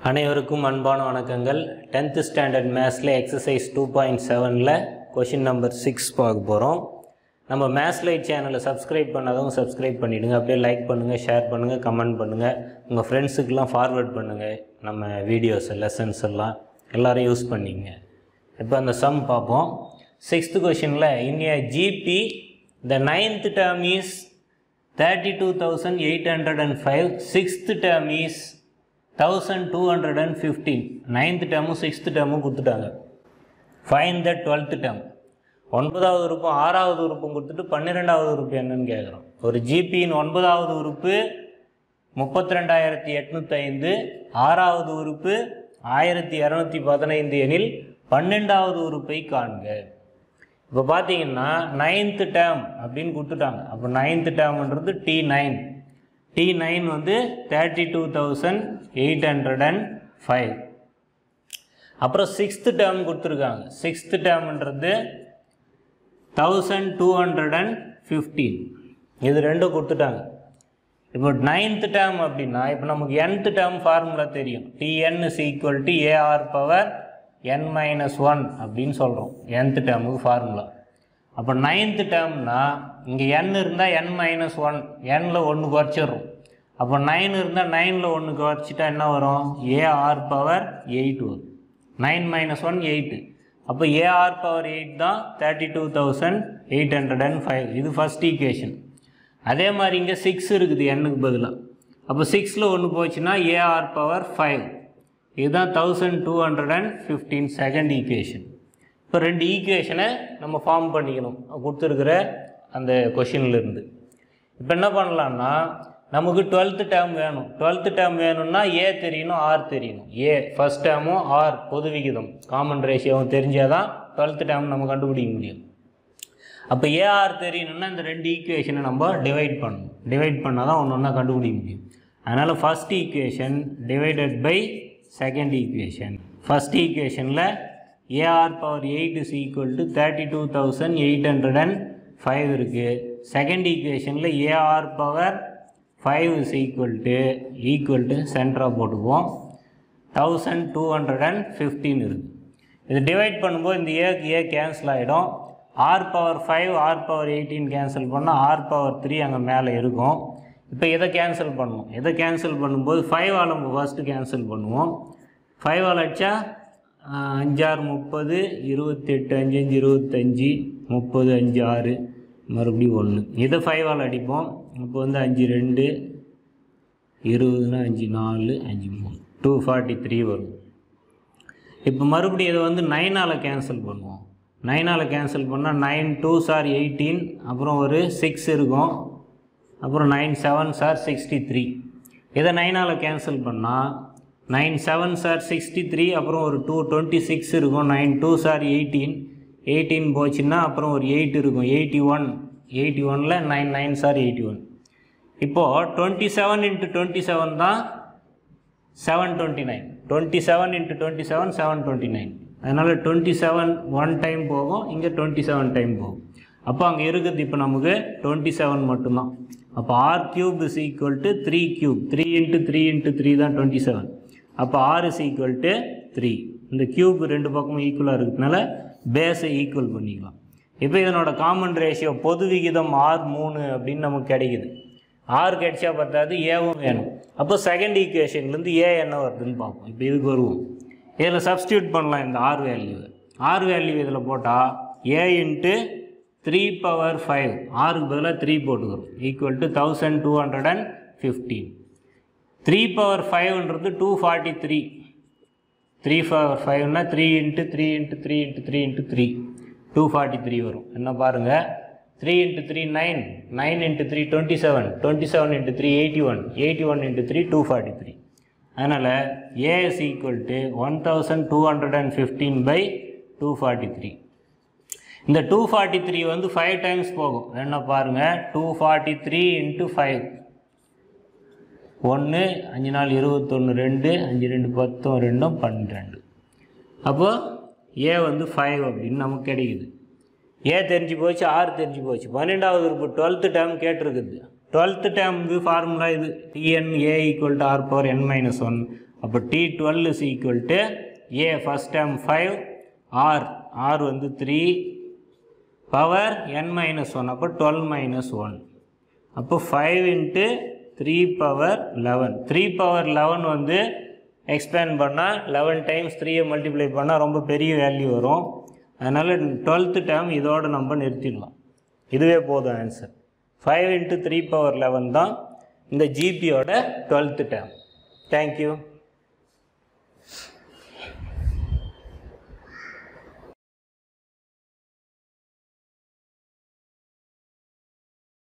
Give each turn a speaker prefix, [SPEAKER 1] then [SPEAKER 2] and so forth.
[SPEAKER 1] அனைவருக்கும் அன்பான வணக்கங்கள் டென்த்து ஸ்டாண்டர்ட் மேத்ஸில் எக்ஸசைஸ் டூ பாயிண்ட் செவனில் கொஷின் நம்பர் சிக்ஸ் பார்க்க போகிறோம் நம்ம மேத்ஸ் லைட் சேனலை சப்ஸ்கிரைப் பண்ணாதவங்க சப்ஸ்கிரைப் பண்ணிவிடுங்க அப்படியே லைக் பண்ணுங்கள் ஷேர் பண்ணுங்கள் கமெண்ட் பண்ணுங்கள் உங்கள் ஃப்ரெண்ட்ஸுக்கெலாம் ஃபார்வர்ட் பண்ணுங்கள் நம்ம வீடியோஸ் லெசன்ஸ் எல்லாம் எல்லோரும் யூஸ் பண்ணிங்க இப்போ அந்த சம் பார்ப்போம் சிக்ஸ்த்து கொஷினில் in a GP the ninth term is thirty two thousand eight hundred and five sixth term is thousand two hundred and fifteen ninth டேர்மும் சிக்ஸ்த் டேர்மும் கொடுத்துட்டாங்க ஃபைன் த டுவெல்த்து டேர்ம் ஒன்பதாவது உறுப்பும் ஆறாவது உறுப்பும் கொடுத்துட்டு பன்னிரெண்டாவது உறுப்பு என்னன்னு கேட்குறோம் ஒரு ஜிபியின் ஒன்பதாவது உறுப்பு முப்பத்தி ரெண்டாயிரத்தி எட்நூத்தைந்து ஆறாவது உறுப்பு ஆயிரத்தி இரநூத்தி பதினைந்து எனில் பன்னெண்டாவது உறுப்பை காண்க இப்போ பார்த்தீங்கன்னா நைன்த்து டேர்ம் அப்படின்னு கொடுத்துட்டாங்க அப்போ நைன்த்து டேர்ம்ன்றது டி நைன் டி நைன் வந்து thirty two thousand eight hundred and five அப்புறம் சிக்ஸ்த்து டேர்ம் கொடுத்துருக்காங்க சிக்ஸ்த்து டேர்ம்ன்றது thousand two hundred and fifteen இது ரெண்டும் கொடுத்துட்டாங்க இப்போ நைன்த்து டேர்ம் அப்படின்னா இப்போ நமக்கு nth டேர்ம் ஃபார்முலா தெரியும் T N is equal to A R power N minus one அப்படின்னு சொல்கிறோம் nth டேர்முக்கு ஃபார்முலா அப்போ நைன்த்து டேர்ம்னா இங்கே n இருந்தால் n மைனஸ் ஒன் எண்ணில் ஒன்று குறைச்சிடுறோம் அப்போ நைன் இருந்தால் நைனில் ஒன்று குறைச்சிட்டா என்ன வரும் ஏஆர் பவர் எயிட் வரும் நைன் மைனஸ் ஒன் எயிட்டு அப்போ ஏஆர் பவர் எயிட் தான் thirty two thousand eight hundred and five இது ஃபஸ்ட் ஈக்குவேஷன் அதே மாதிரி இங்கே சிக்ஸ் இருக்குது எண்ணுக்கு பதிலாக அப்போ சிக்ஸில் ஒன்று போச்சுன்னா ஏஆர் பவர் ஃபைவ் இதுதான் thousand two hundred and fifteen second equation இப்போ ரெண்டு ஈக்குவேஷனை நம்ம ஃபார்ம் பண்ணிக்கணும் கொடுத்துருக்குற அந்த கொஷின்லேருந்து இப்போ என்ன பண்ணலான்னா நமக்கு டுவெல்த்து டேர்ம் வேணும் டுவெல்த்து டேர்ம் வேணும்னா ஏ தெரியணும் ஆர் தெரியணும் ஏ ஃபஸ்ட் டேர்மும் ஆர் பொது விகிதம் காமன் ரேஷியோவும் தெரிஞ்சால் தான் டுவெல்த்து டேர்ம் நம்ம கண்டுபிடிக்க முடியும் அப்போ ஏஆர் தெரியணும்னா இந்த ரெண்டு ஈக்குவேஷனை நம்ம டிவைட் பண்ணணும் டிவைட் பண்ணால் தான் ஒன்று ஒன்றா கண்டுபிடிக்க முடியும் அதனால் first equation divided by second equation first ஈக்குவேஷனில் A R power eight is equal to thirty two thousand eight hundred and five இருக்குது செகண்ட் ஈக்குவேஷனில் A R power five is equal to equal to சென்டராக போட்டுக்குவோம் thousand two hundred and fifteen இருக்குது இது divide பண்ணும்போது இந்த ஏக்கு ஏ கேன்சல் ஆகிடும் R power five R power eighteen cancel பண்ணால் ஆர் பவர் த்ரீ அங்கே மேலே இருக்கும் இப்போ இதை கேன்சல் பண்ணுவோம் இதை கேன்சல் பண்ணும்போது ஃபைவ் ஆல் நம்ம ஃபஸ்ட்டு கேன்சல் பண்ணுவோம் ஃபைவ் ஆல் அடித்தா அஞ்சாறு முப்பது இருபத்தெட்டு அஞ்சு அஞ்சு இருபத்தஞ்சி முப்பது அஞ்சு ஆறு மறுபடியும் ஒன்று இதை ஃபைவ் ஆல் அடிப்போம் இப்போ வந்து அஞ்சு ரெண்டு இருபதுனா அஞ்சு நாலு அஞ்சு மூணு டூ ஃபார்ட்டி த்ரீ வரும் இப்போ மறுபடியும் இதை வந்து நைனால் கேன்சல் பண்ணுவோம் நைனால் கேன்சல் பண்ணால் நைன் டூ சார் எயிட்டீன் அப்புறம் ஒரு சிக்ஸ் இருக்கும் அப்புறம் nine seven are sixty three இதை நைனால் கேன்சல் பண்ணால் nine seven are sixty three அப்புறம் ஒரு டூ டுவெண்ட்டி சிக்ஸ் இருக்கும் nine two are eighteen eighteen போச்சுன்னா அப்புறம் ஒரு எயிட் இருக்கும் எயிட்டி ஒன் எயிட்டி ஒனில் nine nine are eighty one இப்போது twenty seven into twenty seven தான் seven twenty nine twenty seven into twenty seven seven twenty nine அதனால் twenty seven one time போகும் இங்கே டுவெண்ட்டி செவன் டைம் போகும் அப்போ அங்கே இருக்குது இப்போ நமக்கு டுவெண்ட்டி செவன் மட்டும்தான் அப்போ r cube is equal to three cube three into three into three தான் டுவெண்ட்டி செவன் அப்போ r is equal to three இந்த கியூப் ரெண்டு பக்கமும் ஈக்குவலாக இருக்கிறதுனால பேஸை ஈக்குவல் பண்ணிக்கலாம் இப்போ இதனோட காமன் ரேஷியோ பொது விகிதம் ஆர் மூணு அப்படின்னு நமக்கு கிடைக்குது ஆறு கிடைச்சா பத்தாது ஏவும் வேணும் அப்போ செகண்ட் ஈக்குவேஷன்லேருந்து ஏ என்ன வருதுன்னு பார்ப்போம் இப்போ இதுக்கு வருவோம் இதில் சப்ஸ்டியூட் பண்ணலாம் இந்த ஆர் வேல்யூ ஆர் வேல்யூ இதில் போட்டால் a into three power five ஆறுக்கு பதிலாக த்ரீ போட்டுக்கிறோம் equal to thousand two hundred and fifteen three power ஃபைவ்ன்றது two forty three three power ஃபைவ்னா three into three into three into three into three two forty three வரும் என்ன பாருங்கள் three into three nine nine into three twenty seven twenty seven into three eighty one eighty one into three two forty three அதனால் a is equal to one thousand two hundred and fifteen by two forty three இந்த two forty three வந்து five times போகும் என்ன பாருங்கள் two forty three into five ஒன்று அஞ்சு நாள் இருபத்தொன்று ரெண்டு அஞ்சு ரெண்டு பத்தும் ரெண்டும் பன்னிரெண்டு அப்போ ஏ வந்து ஃபைவ் அப்படின்னு நமக்கு கிடைக்குது ஏ தெரிஞ்சு போச்சு ஆறு தெரிஞ்சு போச்சு பன்னெண்டாவது இப்போ டுவெல்த்து டேர்ம் கேட்டிருக்குது டுவெல்த்து டேர்முக்கு ஃபார்முலா இது t n a equal to r power N minus one அப்போ t twelve is equal to a first term five r r வந்து த்ரீ பவர் என் மைனஸ் ஒன் அப்போ டுவெல் மைனஸ் ஒன் அப்போ five into three power eleven three power eleven வந்து expand பண்ணால் eleven times த்ரீயை multiply பண்ணால் ரொம்ப பெரிய வேல்யூ வரும் அதனால் டுவெல்த்து டேர்ம் இதோடு நம்ம நிறுத்திடலாம் இதுவே போதும் answer five into three power eleven தான் இந்த ஜிபியோட டுவெல்த்து டேர்ம் தேங்க்யூ